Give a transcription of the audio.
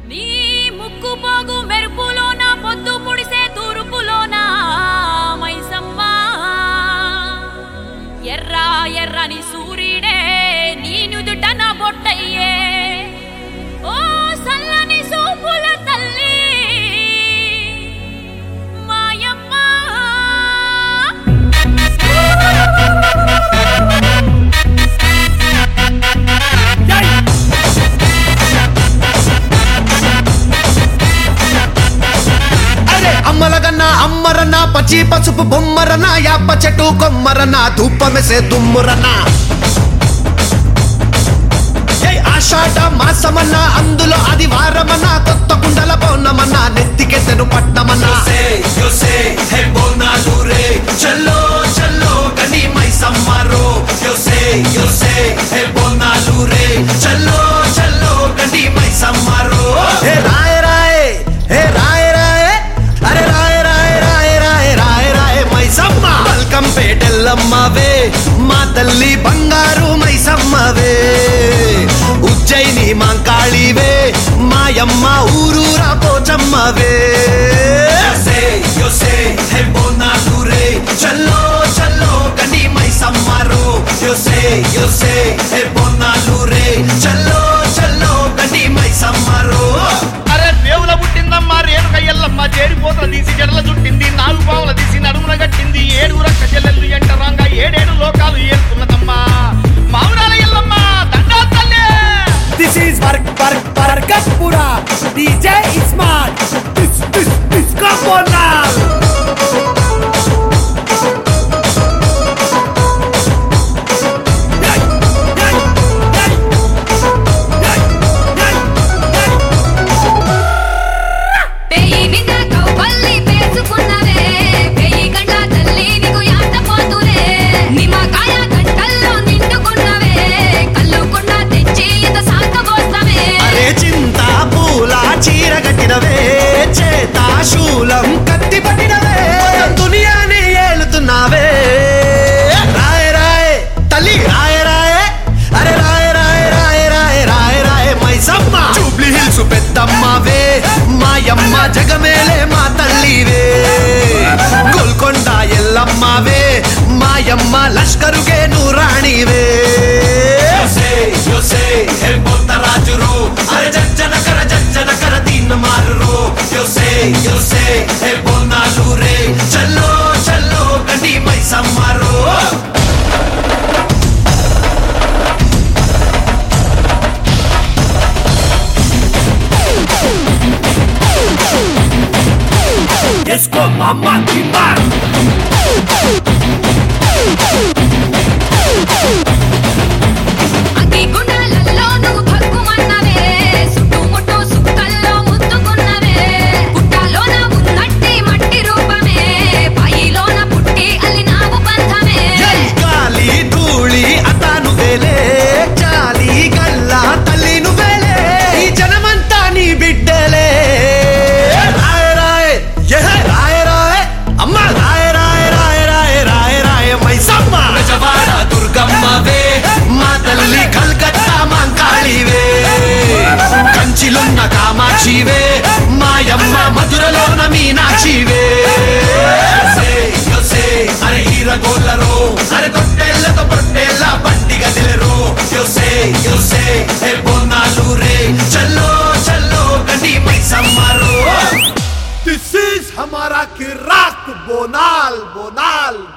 నీ ముక్కు పోగు మెరుపులోన పొద్దు పుడిసే తూర్పులోన మైసమ్మ ఎర్ర ఎర్రని సూర్యుడే నీ నుదుట నా బొట్టయ్యే ఓ సల్లని సూపుల తల్లి మాయమ్మ అరే అమ్మలగన్న అమ్మరన్న పచ్చి పసుపు బొమ్మరన యాప చెట్టు కొమ్మరన ధూపమెసే దుమ్మురన ఏయ్ ఆషాఢ మాసమన్న అందులో అది వారమన్న కొత్త కుండల పౌర్ణమన్న నెత్తికెత్తెను పట్నమన్న yo sé, hey bonadure, chalo, chalo, gani mai samaro. Yo sé, yo sé, hey bonadure, chalo, chalo, gani mai samaro. హే రాయ రాయ హే రాయ రాయ అరే రాయ రాయ రాయ రాయ రాయ రాయ మైసమ్మ వెల్కమ్ పేటెల్లమ్మవే మా తల్లి బంగారు మైసమ్మవే ఉజ్జయిని మాంకాళివే మాయమ్మ ఊరూరా పోచమ్మవే Yo sé, yo sé, hey bonadure, chalo, chalo, gani mai samaro. Yo sé, yo sé, hey bonadure, chalo, chalo, gani mai samaro. అరే దేవుల పుట్టిందమ్మా రేణుక ఎల్లమ్మ చేరిపోతల తీసి జడల చుట్టింది నాలుగు పావుల తీసి నడుమున గట్టింది ఏడు రక్క చెల్లెళ్ళు ఎంటరాంగా ఏడేడు లోకాలు ఏరుతున్నదమ్మా మావురాల ఎల్లమ్మ దండా తల్లి This is Bark Bark Barkapura. DJ Ismat. This this this Kaponal. పెయి నింద కౌపల్లి పేసుకున్నవే పెయి గంట తల్లి నీకు యాట పోతురే నిమ్మకాయ గంటల్లో నిండుకున్నవే కల్లు కుండ తెచ్చి ఇంత సాకబోస్తవే అరే చింత పూల చీర కట్టినవే చేత శూలం కత్తి పట్టినవే దునియాని ఏలుతున్నావే రాయ రాయ తల్లి రాయ రాయ అరే రాయ రాయ రాయ రాయ రాయ రాయ మైసమ్మ జూబ్లీ హిల్స్ పెద్దమ్మవే మాయమ్మ జగమేలే మా తల్లివే గోల్కొండ ఎల్లమ్మవే మాయమ్మ లష్కరుగే నూరాణివే Yo sé, yo sé, el Montarajuro, అరే జజ్జన కర జజ్జన కర Deen మారురో Yo sé, yo sé, el Bonalure, చల్లో చల్లో గండి మై సమ్మారో Esko Mama Timbar. అగ్గి గుండాలలో నువ్వు భగ్గుమన్నవే చుట్టుముట్టు సుక్కల్లో ముద్దుకున్నవే పుట్టలోన ఉన్నట్టి మట్టి రూపమే పైలోన పుట్టి అల్లినావు బంధమే గాలి ధూళి అతాను వేలే చాలి గల్ల తల్లి నువ్వేలే ఈ జనమంతా నీ బిడ్డలే రాయ రాయ యహ రాయ రాయ అమ్మ రాయ రాయ రాయ రాయ రాయ రాయ మైసమ్మ బెజవాడ దుర్గమ్మవే మా తల్లి కల్కత్తా మాంకాళివే కంచిలున్న కామాక్షివే మాయమ్మ మధురలోన మీనాక్షివే Yo sé, yo sé, అరే హీర గోల్లరో అరే తొట్టెళ్ళతో పొట్టెళ్ళ పండిగ దిలరో Yo sé, yo sé, el Bonalure, చల్లో చల్లో గండి మై సమ్మారో This is हमारा किराक बोनाल बोनाल